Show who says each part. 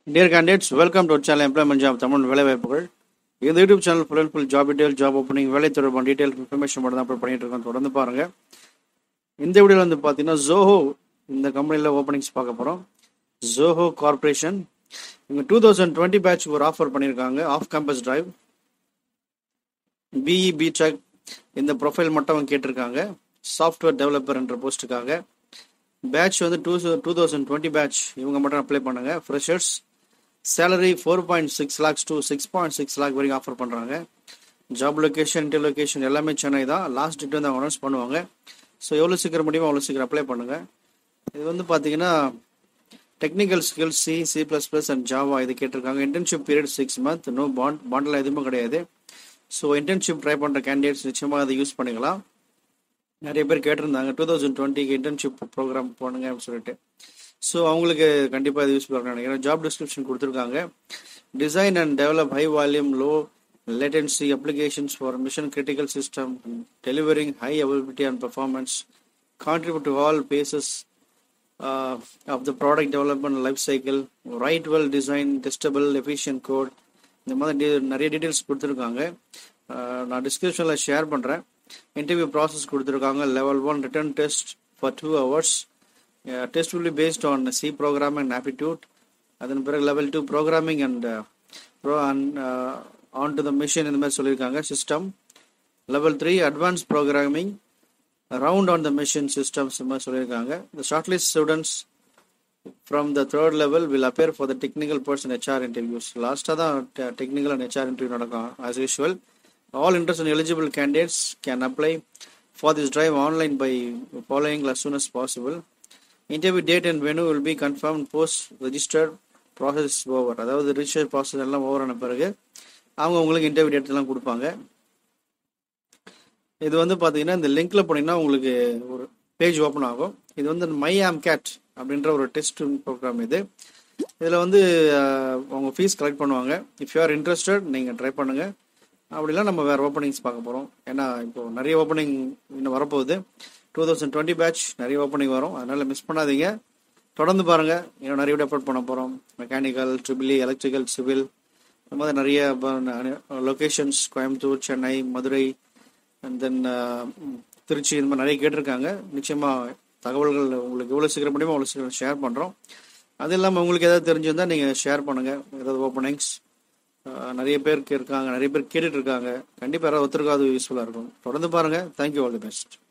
Speaker 1: dear candidates welcome to channel employment job Tamil வேலைவாய்ப்புகள் இந்த YouTube channel full and full job detail job opening வேலை தொடர்பான detail information மட்டும் தான் அப்லோட் பண்ணிட்டு இருக்கோம் தொடர்ந்து பாருங்க இந்த வீடியோவில் வந்து பார்த்தீங்கன்னா ஜோஹோ இந்த கம்பெனியில் ஓப்பனிங்ஸ் பார்க்க போகிறோம் ஜோஹோ கார்பரேஷன் இவங்க டூ தௌசண்ட் டுவெண்ட்டி பேட்ச் ஒரு ஆஃபர் பண்ணியிருக்காங்க off campus drive BE BTech இந்த ப்ரொஃபைல் மட்டும் அவங்க கேட்டிருக்காங்க சாஃப்ட்வேர் டெவலப்பர் என்ற போஸ்ட்டுக்காக பேட்ச் வந்து two two thousand twenty batch இவங்க மட்டும் அப்ளை பண்ணுங்க freshers salary four point six lakhs to six point six lakh வரைக்கும் ஆஃபர் பண்ணுறாங்க ஜாப் லொக்கேஷன் இன்டர் லொக்கேஷன் எல்லாமே சென்னை தான் லாஸ்ட் டேட் வந்து அவங்க அனௌன்ஸ் பண்ணுவாங்க ஸோ எவ்வளோ சீக்கிரம் முடியுமோ அவ்வளோ சீக்கிரம் அப்ளை பண்ணுங்கள் இது வந்து பார்த்தீங்கன்னா technical skills C C plus plus and Java இது கேட்டிருக்காங்க internship period six month no bond பாண்டில் எதுவுமே கிடையாது ஸோ இன்டர்ன்ஷிப் ட்ரை பண்ணுற கேண்டிடேட்ஸ் நிச்சயமாக அதை யூஸ் பண்ணிக்கலாம் நிறைய பேர் கேட்டிருந்தாங்க டூ தௌசண்ட் டுவெண்ட்டிக்கு இன்டர்ன்ஷிப் ப்ரோக்ராம் போனுங்க அப்படின்னு சொல்லிட்டு ஸோ அவங்களுக்கு கண்டிப்பாக இது யூஸ்ஃபுல்லாக இருக்கும் நினைக்கிறேன் ஜாப் டிஸ்கிரிப்ஷன் கொடுத்துருக்காங்க design and develop high volume low latency applications for mission critical system delivering high availability and performance contribute to all phases of the product development life cycle right well design testable efficient code இந்த மாதிரி D- நிறைய details கொடுத்துருக்காங்க Uh, நான் டிஸ்கிரிப்ஷனில் share பண்ணுறேன் interview process கொடுத்துருக்காங்க level one written test for two hours test will be based on C program and aptitude அதன் பிறகு level two programming and pro and on to the machine இந்த மாதிரி சொல்லியிருக்காங்க system level three advance programming round on the machine systems இந்த மாதிரி சொல்லியிருக்காங்க the shortlist students from the third level will appear for the technical person HR interviews லாஸ்ட்டாக தான் technical and HR interview நடக்கும் as usual all interest and eligible candidates can apply for this drive online by following as soon as possible interview date and venue will be confirm post registered process over அதாவது register process எல்லாம் over ஆன பிறகு அவங்க உங்களுக்கு interview date எல்லாம் கொடுப்பாங்க இது வந்து பார்த்தீங்கன்னா இந்த லிங்க்ல போனீங்கன்னா உங்களுக்கு ஒரு பேஜ் ஓப்பன் ஆகும் இது வந்து மை ஆம் கேட் அப்படின்ற ஒரு டெஸ்ட் ப்ரோக்ராம் இது இதில் வந்து அஹ், அவங்க ஃபீஸ் கலெக்ட் பண்ணுவாங்க இஃப் யூ ஆர் இன்ட்ரெஸ்டட் நீங்கள் ட்ரை பண்ணுங்கள் அப்படிலாம் நம்ம வேறு ஓப்பனிங்ஸ் பார்க்க போகிறோம் ஏன்னா இப்போ நிறைய ஓப்பனிங் இன்னும் வரப்போகுது டூ தௌசண்ட் டுவெண்ட்டி பேட்ச் நிறைய ஓப்பனிங் வரும் அதனால் மிஸ் பண்ணாதீங்க தொடர்ந்து பாருங்கள் இன்னும் நிறைய வீடியோ அப்லோட் பண்ண போகிறோம் மெக்கானிக்கல் ட்ரிபிளி எலக்ட்ரிக்கல் சிவில் இந்த மாதிரி நிறைய locations Coimbatore Chennai Madurai and then Trichy இந்த மாதிரி நிறைய கேட்டிருக்காங்க நிச்சயமாக தகவல்கள் உங்களுக்கு எவ்வளோ சீக்கிரம் முடியுமோ அவ்வளோ சீக்கிரம் ஷேர் பண்ணுறோம் அது இல்லாமல் உங்களுக்கு ஏதாவது தெரிஞ்சிருந்தால் நீங்கள் ஷேர் பண்ணுங்கள் ஏதாவது ஓப்பனிங்ஸ் நிறைய பேருக்கு இருக்காங்க நிறைய பேர் கேட்டுட்டு இருக்காங்க கண்டிப்பாக யாராவது ஒருத்தருக்காவது யூஸ்ஃபுல்லாக இருக்கும் தொடர்ந்து பாருங்கள் தேங்க்யூ ஆல் தி பெஸ்ட்